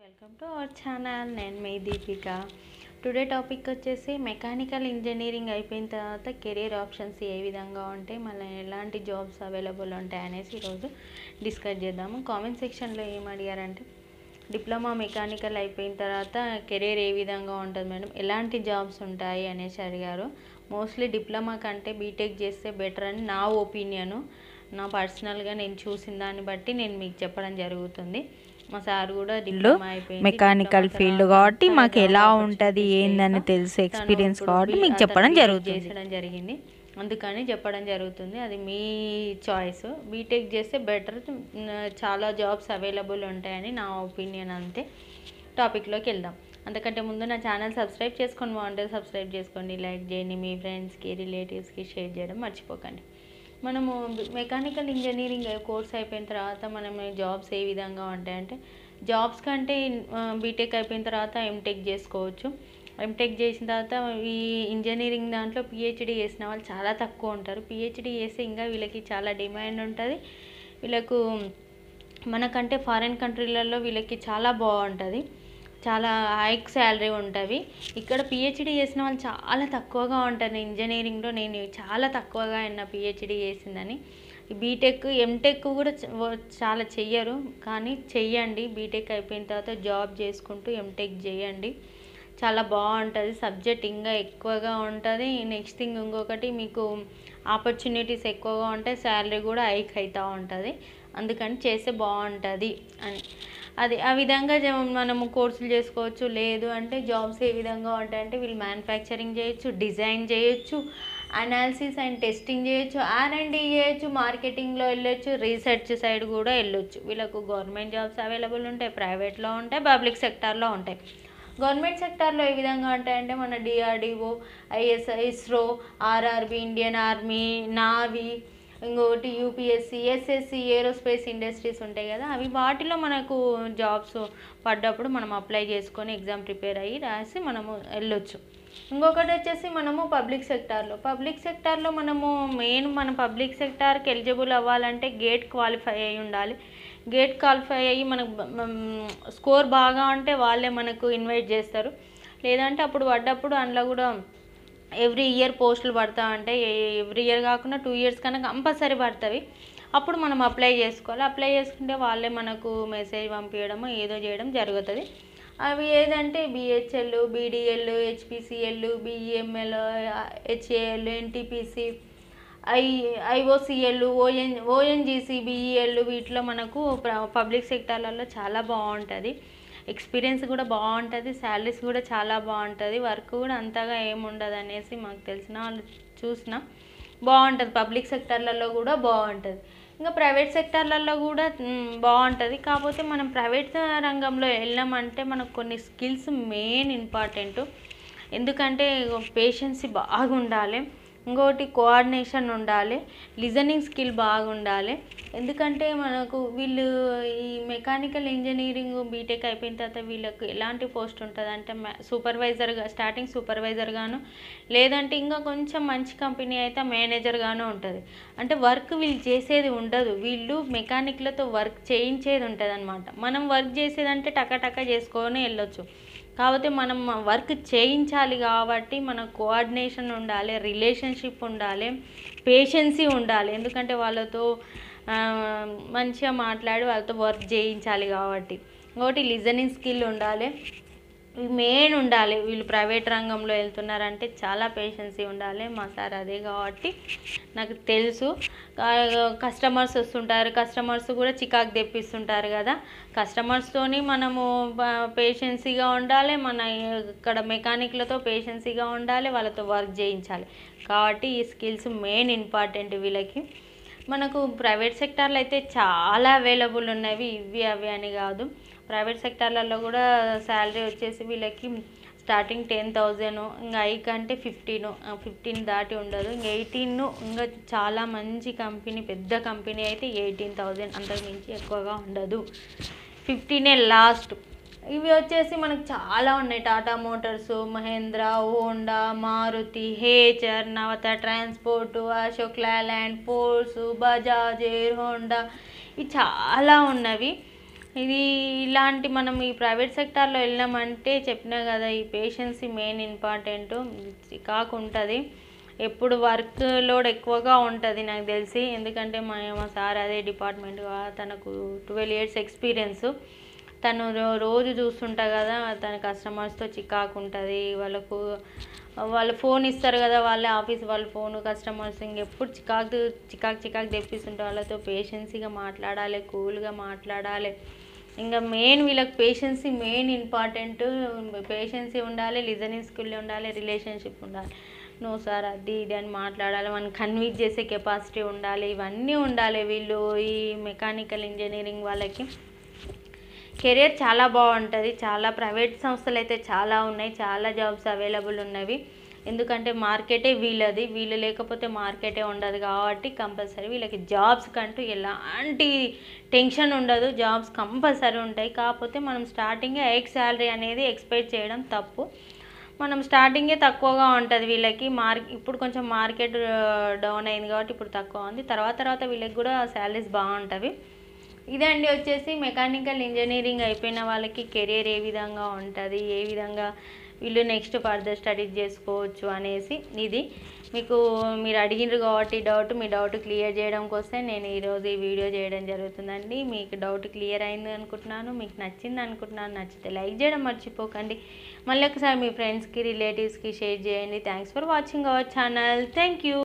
welcome to our channel నేను మీ Deepika today topic వచ్చేసి మెకానికల్ ఇంజనీరింగ్ అయిపోయిన తర్వాత కెరీర్ ఆప్షన్స్ ఏ విధంగా ఉంటాయి మళ్ళీ ఎలాంటి జాబ్స్ అవైలబుల్ ఉంటాయి అనేసి ఈరోజు డిస్కస్ చేద్దాము కామెంట్ సెక్షన్లో ఏం అడిగారంటే డిప్లొమా మెకానికల్ అయిపోయిన తర్వాత కెరీర్ ఏ విధంగా ఉంటుంది మేడం ఎలాంటి జాబ్స్ ఉంటాయి అనేసి అడిగారు మోస్ట్లీ డిప్లొమా కంటే బీటెక్ చేస్తే బెటర్ అని నా ఒపీనియను నా పర్సనల్గా నేను చూసిన దాన్ని బట్టి నేను మీకు చెప్పడం జరుగుతుంది మా సార్ కూడా డిప్లొమా అయిపోయింది మెకానికల్ డిప్లొమా ఫీల్డ్ తర్వాత కాబట్టి చాలా మాకు job ఎలా opportunities ఉంటుంది లేక ఏందని తెలుసు తను ఎక్స్పీరియన్స్ ఇప్పుడు కాబట్టి బి- మీకు అతను చెప్పడం బీటెక్ జరుగుతుంది చేసడం జరిగింది అందుకని చెప్పడం జరుగుతుంది అది మీ చాయిస్ బీటెక్ చేస్తే బెటర్ చాలా జాబ్స్ అవైలబుల్ ఉంటాయని నా ఒపీనియన్ అంతే టాపిక్లోకి వెళ్దాం అంతకంటే ముందు నా ఛానల్ సబ్స్క్రైబ్ చేసుకొని బాగుంటుంది సబ్స్క్రైబ్ చేసుకోండి లైక్ చేయండి మీ ఫ్రెండ్స్కి రిలేటివ్స్కి షేర్ చేయడం మర్చిపోకండి మనము మెకానికల్ ఇంజనీరింగ్ కోర్స్ అయిపోయిన తర్వాత మనం జాబ్స్ ఏ విధంగా ఉంటాయంటే జాబ్స్ కంటే బీటెక్ అయిపోయిన తర్వాత ఎంటెక్ చేసుకోవచ్చు ఎంటెక్ చేసిన తర్వాత ఈ ఇంజనీరింగ్ దాంట్లో పిహెచ్డి చేసిన వాళ్ళు చాలా తక్కువ ఉంటారు పిహెచ్డి చేస్తే ఇంకా వీళ్ళకి చాలా డిమాండ్ ఉంటుంది వీళ్ళకు మనకంటే ఫారిన్ కంట్రీలలో వీళ్ళకి చాలా బాగుంటుంది చాలా హైక్ శాలరీ ఉంటుంది ఇక్కడ పిహెచ్డి చేసిన వాళ్ళు చాలా తక్కువగా ఉంటుంది ఇంజనీరింగ్లో నేను చాలా తక్కువగా అయిన పిహెచ్డి చేసిందని బీటెక్ ఎంటెక్ కూడా చ- వ- చాలా చెయ్యరు కానీ చెయ్యండి బీటెక్ అయిపోయిన తర్వాత జాబ్ చేసుకుంటూ ఎంటెక్ చేయండి చాలా బాగుంటుంది సబ్జెక్ట్ ఇంకా ఎక్కువగా ఉంటుంది నెక్స్ట్ థింగ్ ఇంకొకటి మీకు ఆపర్చునిటీస్ ఎక్కువగా ఉంటాయి శాలరీ కూడా హైక్ అవుతూ ఉంటుంది అందుకని చేస్తే బాగుంటుంది అని అది ఆ విధంగా జ- మనము కోర్సులు చేసుకోవచ్చు లేదు అంటే జాబ్స్ ఏ విధంగా ఉంటాయంటే వీళ్ళు మ్యానుఫ్యాక్చరింగ్ చేయొచ్చు డిజైన్ చేయొచ్చు అనాలిసిస్ అండ్ టెస్టింగ్ చేయొచ్చు ఆర్ అండ్ చేయొచ్చు మార్కెటింగ్లో వెళ్ళొచ్చు రీసెర్చ్ సైడ్ కూడా వెళ్ళొచ్చు వీళ్ళకు గవర్నమెంట్ జాబ్స్ అవైలబుల్ ఉంటాయి ప్రైవేట్లో ఉంటాయి పబ్లిక్ సెక్టార్లో ఉంటాయి గవర్నమెంట్ సెక్టార్లో ఏ విధంగా ఉంటాయంటే మన DRDO ISI ISRO RRB Indian army navy ఇంకొకటి యూపీఎస్సి ఎస్ఎస్సి ఏరోస్పేస్ ఇండస్ట్రీస్ ఉంటాయి కదా అవి వాటిలో మనకు జాబ్స్ పడ్డప్పుడు మనం అప్లై చేసుకొని ఎగ్జామ్ ప్రిపేర్ అయ్యి రాసి మనము వెళ్ళొచ్చు ఇంకొకటి వచ్చేసి మనము పబ్లిక్ సెక్టార్లో పబ్లిక్ సెక్టార్లో మనము మెయిన్ మన పబ్లిక్ సెక్టార్కి ఎలిజిబుల్ అవ్వాలంటే గేట్ క్వాలిఫై అయి ఉండాలి గేట్ క్వాలిఫై అయ్యి మనకు స్కోర్ బాగా ఉంటే వాళ్ళే మనకు ఇన్వైట్ చేస్తారు లేదంటే అప్పుడు పడ్డప్పుడు అందులో కూడా ఎవ్రీ ఇయర్ పోస్టులు పడతా ఉంటాయి ఎవ్రీ ఇయర్ కాకుండా టూ ఇయర్స్ కన్నా కంపల్సరీ పడుతుంది అప్పుడు మనం అప్లై చేసుకోవాలి అప్లై చేసుకుంటే వాళ్ళే మనకు మెసేజ్ పంపించడము ఏదో చేయడం జరుగుతుంది అవి ఏదంటే BHEL BDL HPCL BEML HAL NTPC I IOCL ON ONGC BEL వీటిలో మనకు పబ్లిక్ సెక్టార్లలో చాలా బాగుంటుంది ఎక్స్పీరియన్స్ కూడా బాగుంటుంది శాలరీస్ కూడా చాలా బాగుంటుంది వర్క్ కూడా అంతగా ఏముండదు అనేసి మాకు తెలిసిన వాళ్ళు చూసిన బాగుంటుంది పబ్లిక్ సెక్టార్లలో కూడా బాగుంటుంది ఇంకా ప్రైవేట్ సెక్టార్లలో కూడా మ్, బాగుంటుంది కాకపోతే మనం ప్రైవేట్ రంగంలో వెళ్ళామంటే మనకు కొన్ని స్కిల్స్ మెయిన్ ఇంపార్టెంట్ ఎందుకంటే పేషెన్సీ బాగా ఉండాలి ఇంకోటి కోఆర్డినేషన్ ఉండాలి లిజనింగ్ స్కిల్ బాగుండాలి ఎందుకంటే మనకు వీళ్ళు ఈ మెకానికల్ ఇంజనీరింగ్ బీటెక్ అయిపోయిన తర్వాత వీళ్ళకు ఎలాంటి పోస్ట్ ఉంటుంది అంటే సూపర్వైజర్గా స్టార్టింగ్ సూపర్వైజర్గాను లేదంటే ఇంకా కొంచెం మంచి కంపెనీ అయితే మేనేజర్గాను ఉంటుంది అంటే వర్క్ వీళ్ళు చేసేది ఉండదు వీళ్ళు మెకానిక్లతో వర్క్ చేయించేది ఉంటుంది అనమాట మనం వర్క్ చేసేదంటే టక టక చేసుకొని వెళ్ళొచ్చు కాకపోతే మనం వర్క్ చేయించాలి కాబట్టి మన కోఆర్డినేషన్ ఉండాలి రిలేషన్షిప్ ఉండాలి పేషెన్సీ ఉండాలి ఎందుకంటే వాళ్ళతో ఆ, మంచిగా మాట్లాడి వాళ్ళతో వర్క్ చేయించాలి కాబట్టి ఇంకోటి లిజనింగ్ స్కిల్ ఉండాలి మెయిన్ ఉండాలి వీళ్ళు ప్రైవేట్ రంగంలో వెళ్తున్నారంటే చాలా పేషెన్సీ ఉండాలి మా సార్ అదే కాబట్టి నాకు తెలుసు కస్టమర్స్ వస్తుంటారు కస్టమర్స్ కూడా చికాకు తెప్పిస్తుంటారు కదా కస్టమర్స్తోని మనము పేషెన్సీగా ఉండాలి మన ఇక్కడ మెకానిక్లతో పేషెన్సీగా ఉండాలి వాళ్ళతో వర్క్ చేయించాలి కాబట్టి ఈ స్కిల్స్ మెయిన్ ఇంపార్టెంట్ వీళ్ళకి మనకు ప్రైవేట్ సెక్టార్లో అయితే చాలా అవైలబుల్ ఉన్నవి ఇవి అవి అని కాదు ప్రైవేట్ సెక్టార్లలో కూడా శాలరీ వచ్చేసి వీళ్ళకి స్టార్టింగ్ టెన్ థౌజండ్ ఇంకా ఐ కంటే ఫిఫ్టీన్ ఫిఫ్టీన్ దాటి ఉండదు ఇంకా ఎయిటీన్ ఇంకా చాలా మంచి కంపెనీ పెద్ద కంపెనీ అయితే ఎయిటీన్ థౌజండ్ అంతకు మించి ఎక్కువగా ఉండదు ఫిఫ్టీనే లాస్ట్ ఇవి వచ్చేసి మనకు చాలా ఉన్నాయి Tata Motors Mahindra Honda Maruti Eicher Navata transport Ashok Leyland Force Bajaj air Honda ఇవి చాలా ఉన్నవి ఇది ఇలాంటి మనం ఈ ప్రైవేట్ సెక్టార్లో వెళ్ళామంటే చెప్పినా కదా ఈ పేషెన్సీ మెయిన్ ఇంపార్టెంట్ చికాకు ఉంటుంది ఎప్పుడు వర్క్ లోడ్ ఎక్కువగా ఉంటుంది నాకు తెలిసి ఎందుకంటే మా మా సార్ అదే డిపార్ట్మెంట్ తనకు ట్వెల్వ్ ఇయర్స్ ఎక్స్పీరియన్స్ తను రో- రోజు చూస్తుంటా కదా తన కస్టమర్స్తో చికాకు ఉంటుంది వాళ్ళకు వాళ్ళు ఫోన్ ఇస్తారు కదా వాళ్ళే ఆఫీస్ వాళ్ళ ఫోన్ కస్టమర్స్ ఇంకెప్పుడు చికాకు చికాకు చికాకు తెప్పిస్తుంటే వాళ్ళతో పేషెన్సీగా మాట్లాడాలి కూల్గా మాట్లాడాలి ఇంకా మెయిన్ వీళ్ళకి పేషెన్సీ మెయిన్ ఇంపార్టెంట్ పేషెన్సీ ఉండాలి లిజనింగ్ స్కిల్ ఉండాలి రిలేషన్షిప్ ఉండాలి నో సార్ అది ఇది అని మాట్లాడాలి మనం కన్విన్స్ చేసే కెపాసిటీ ఉండాలి ఇవన్నీ ఉండాలి వీళ్ళు ఈ మెకానికల్ ఇంజనీరింగ్ వాళ్ళకి కెరియర్ చాలా బాగుంటుంది చాలా ప్రైవేట్ సంస్థలు అయితే చాలా ఉన్నాయి చాలా జాబ్స్ అవైలబుల్ ఉన్నవి ఎందుకంటే మార్కెటే వీళ్ళది వీళ్ళు లేకపోతే మార్కెటే ఉండదు కాబట్టి కంపల్సరీ వీళ్ళకి జాబ్స్ కంటూ ఎలాంటి టెన్షన్ ఉండదు జాబ్స్ కంపల్సరీ ఉంటాయి కాకపోతే మనం స్టార్టింగే ఎక్ శాలరీ అనేది ఎక్స్పెక్ట్ చేయడం తప్పు మనం స్టార్టింగే తక్కువగా ఉంటుంది వీళ్ళకి మార్క్ ఇప్పుడు కొంచెం మార్కెట్ డౌన్ అయింది కాబట్టి ఇప్పుడు తక్కువ ఉంది తర్వాత తర్వాత వీళ్ళకి కూడా శాలరీస్ బాగుంటవి ఇదండి వచ్చేసి మెకానికల్ ఇంజనీరింగ్ అయిపోయిన వాళ్ళకి కెరియర్ ఏ విధంగా ఉంటుంది ఏ విధంగా వీళ్ళు నెక్స్ట్ ఫర్దర్ స్టడీస్ చేసుకోవచ్చు అనేసి ఇది మీకు మీరు అడిగినారు కాబట్టి డౌట్ మీ డౌట్ క్లియర్ చేయడం కోసం నేను ఈరోజు ఈ వీడియో చేయడం జరుగుతుందండి మీకు డౌట్ క్లియర్ అయింది అనుకుంటున్నాను మీకు నచ్చింది అనుకుంటున్నాను నచ్చితే లైక్ చేయడం మర్చిపోకండి మళ్ళీ ఒకసారి మీ ఫ్రెండ్స్కి రిలేటివ్స్కి షేర్ చేయండి thanks for watching our channel thank you